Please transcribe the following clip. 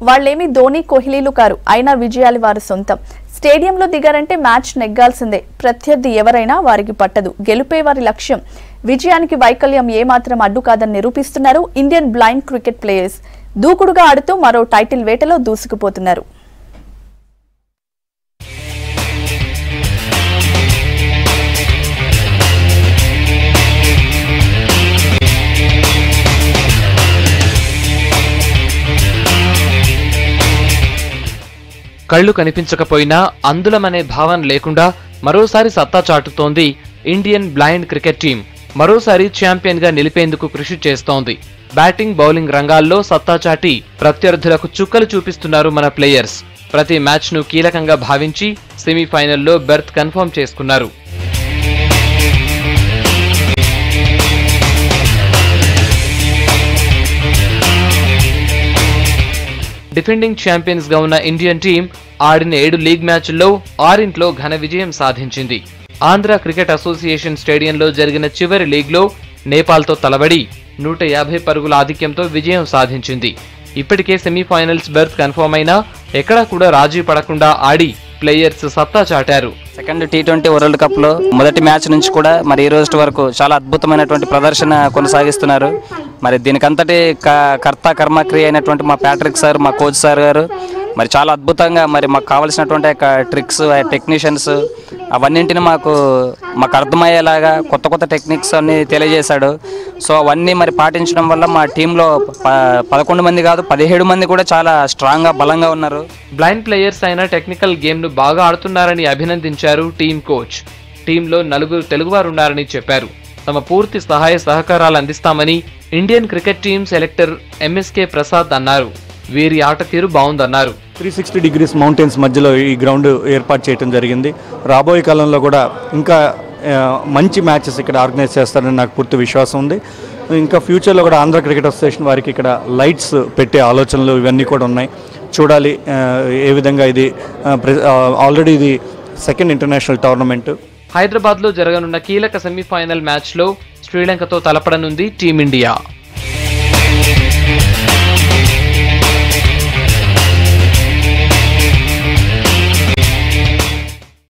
వాళ్ళేమి ధోని కోహ్లీలు కారు అయినా విజయాలు వారి సొంతం స్టేడియంలో దిగారంటే మ్యాచ్ నెగ్గాల్సిందే ప్రత్యర్థి ఎవరైనా వారికి పట్టదు గెలుపే వారి లక్ష్యం విజయానికి వైకల్యం ఏమాత్రం అడ్డు కాదని నిరూపిస్తున్నారు ఇండియన్ బ్లైండ్ క్రికెట్ ప్లేయర్స్ దూకుడుగా ఆడుతూ మరో టైటిల్ వేటలో దూసుకుపోతున్నారు కళ్ళు కనిపించకపోయినా అందులమనే భావన లేకుండా మరోసారి సత్తా చాటుతోంది ఇండియన్ బ్లైండ్ క్రికెట్ టీం మరోసారి ఛాంపియన్ గా నిలిపేందుకు కృషి చేస్తోంది బ్యాటింగ్ బౌలింగ్ రంగాల్లో సత్తా చాటి ప్రత్యర్థులకు చుక్కలు చూపిస్తున్నారు మన ప్లేయర్స్ ప్రతి మ్యాచ్ ను కీలకంగా భావించి సెమీఫైనల్లో బెర్త్ కన్ఫర్మ్ చేసుకున్నారు డిఫెండింగ్ ఛాంపియన్స్ గా ఉన్న ఇండియన్ టీం ఆడిన ఏడు లీగ్ మ్యాచ్ల్లో ఆరింట్లో ఘన విజయం సాధించింది ఆంధ్ర క్రికెట్ అసోసియేషన్ స్టేడియంలో జరిగిన చివరి లీగ్లో నేపాల్తో తలబడి నూట యాభై పరుగుల ఆధిక్యంతో విజయం సాధించింది ఇప్పటికే సెమీఫైనల్స్ బెర్త్ కన్ఫర్మ్ అయినా ఎక్కడా కూడా రాజీ పడకుండా ఆడి ప్లేయర్స్ సత్తా చాటారు సెకండ్ టీ ట్వంటీ వరల్డ్ కప్లో మొదటి మ్యాచ్ నుంచి కూడా మరి ఈ రోజు వరకు చాలా అద్భుతమైనటువంటి ప్రదర్శన కొనసాగిస్తున్నారు మరి దీనికంతటి క- కర్త కర్మక్రియ అయినటువంటి మా ప్యాట్రిక్ సార్ మా కోచ్ సార్ గారు మరి చాలా అద్భుతంగా మరి మాకు కావాల్సినటువంటి యొక్క ట్రిక్స్ టెక్నీషియన్స్ అవన్నింటిని మాకు మాకు అర్థమయ్యేలాగా కొత్త కొత్త టెక్నిక్స్ అన్ని తెలియజేశాడు సో అవన్నీ మరి పాటించడం వల్ల మా టీంలో ప పదకొండు మంది కాదు పదిహేడు మంది కూడా చాలా స్ట్రాంగ్గా బలంగా ఉన్నారు బ్లైండ్ ప్లేయర్స్ అయిన టెక్నికల్ గేమ్ ను బాగా ఆడుతున్నారని అభినందించారు టీం కోచ్ టీంలో నలుగురు తెలుగువారున్నారని చెప్పారు తమ పూర్తి సహాయ సహకారాలు అందిస్తామని Indian cricket team selector MSK Prasad అన్నారు వీరి ఆట తీరు బాగుందన్నారు త్రీ సిక్స్టీ డిగ్రీస్ మౌంటైన్స్ మధ్యలో ఈ గ్రౌండ్ ఏర్పాటు చేయడం జరిగింది రాబోయే కాలంలో కూడా ఇంకా ఆ, మంచి మ్యాచెస్ ఇక్కడ ఆర్గనైజ్ చేస్తారని నాకు పూర్తి విశ్వాసం ఉంది ఇంకా ఫ్యూచర్లో కూడా ఆంధ్ర క్రికెట్ అసోసియేషన్ వారికి ఇక్కడ లైట్స్ పెట్టే ఆలోచనలు ఇవన్నీ కూడా ఉన్నాయి చూడాలి ఆ, ఏ విధంగా ఇది ఆల్రెడీ ఇది సెకండ్ ఇంటర్నేషనల్ టోర్నమెంట్ హైదరాబాద్ లో జరగనున్న కీలక సెమీఫైనల్ మ్యాచ్ లో శ్రీలంకతో తలపడనుంది టీమిండియా